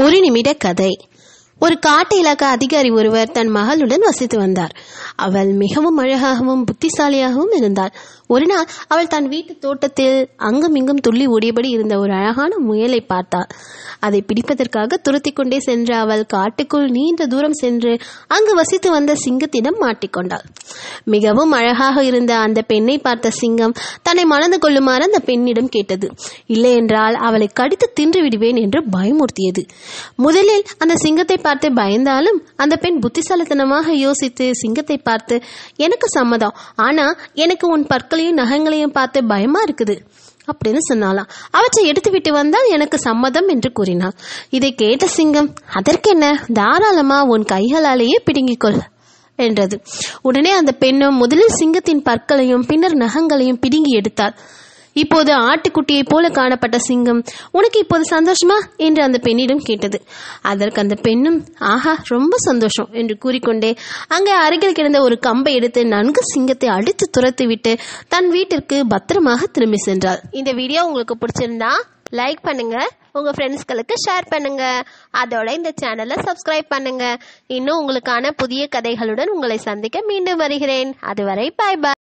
ஒரு நிமிட கதை ஒரு காட்டு இலாக்கா அதிகாரி ஒருவர் தன் மகளுடன் வசித்து வந்தார் அவள் மிகவும் அழகாகவும் புத்திசாலியாகவும் இருந்தாள் ஒரு நாள் அவள் தன் வீட்டு தோட்டத்தில் அங்கும் இங்கும் துள்ளி ஓடியபடி இருந்த ஒரு அழகான முயலை பார்த்தாள் அதை பிடிப்பதற்காக துரத்தி கொண்டே சென்ற அவள் காட்டுக்குள் நீண்ட தூரம் சென்று அங்கு வசித்து வந்த சிங்கத்திடம் மாட்டிக்கொண்டாள் மிகவும் அழகாக இருந்த அந்த பெண்ணை பார்த்த சிங்கம் தன்னை மணந்து கொள்ளுமாறு அந்த பெண்ணிடம் கேட்டது இல்லையென்றால் அவளை கடித்து தின்று விடுவேன் என்று பயமுறுத்தியது முதலில் அந்த சிங்கத்தை பார்த்து பயந்தாலும் அந்த பெண் புத்திசாலித்தனமாக யோசித்து சிங்கத்தை பார்த்து எனக்கு சம்மதம் ஆனா எனக்கு உன் பற்களையும் நகங்களையும் பார்த்து பயமா இருக்குது அப்படின்னு சொன்னாலாம் அவற்றை எடுத்து விட்டு வந்தால் எனக்கு சம்மதம் என்று கூறினாள் இதை கேட்ட சிங்கம் அதற்கென்ன தாராளமா உன் கைகளாலேயே பிடுங்கிக்கொள் என்றது உடனே அந்த பெண்ணும் முதலில் சிங்கத்தின் பற்களையும் பின்னர் நகங்களையும் பிடுங்கி எடுத்தாள் இப்போது ஆட்டுக்குட்டியைப் போல காணப்பட்ட சிங்கம் உனக்கு இப்போது சந்தோஷமா என்று அந்த பெண்ணிடம் கேட்டது அதற்கு அந்த பெண்ணும் ஆஹா ரொம்ப சந்தோஷம் என்று கூறிக்கொண்டே அங்கே அருகில் கிடந்த ஒரு கம்பை எடுத்து நன்கு சிங்கத்தை அடித்து துரத்தி விட்டு தன் வீட்டிற்கு பத்திரமாக திரும்பி சென்றாள் இந்த வீடியோ உங்களுக்கு பிடிச்சிருந்தா லைக் பண்ணுங்க உங்க ஃப்ரெண்ட்ஸ்களுக்கு ஷேர் பண்ணுங்க அதோட இந்த சேனலை சப்ஸ்கிரைப் பண்ணுங்க இன்னும் உங்களுக்கான புதிய கதைகளுடன் உங்களை சந்திக்க மீண்டும் வருகிறேன் அதுவரை பாய் பாய்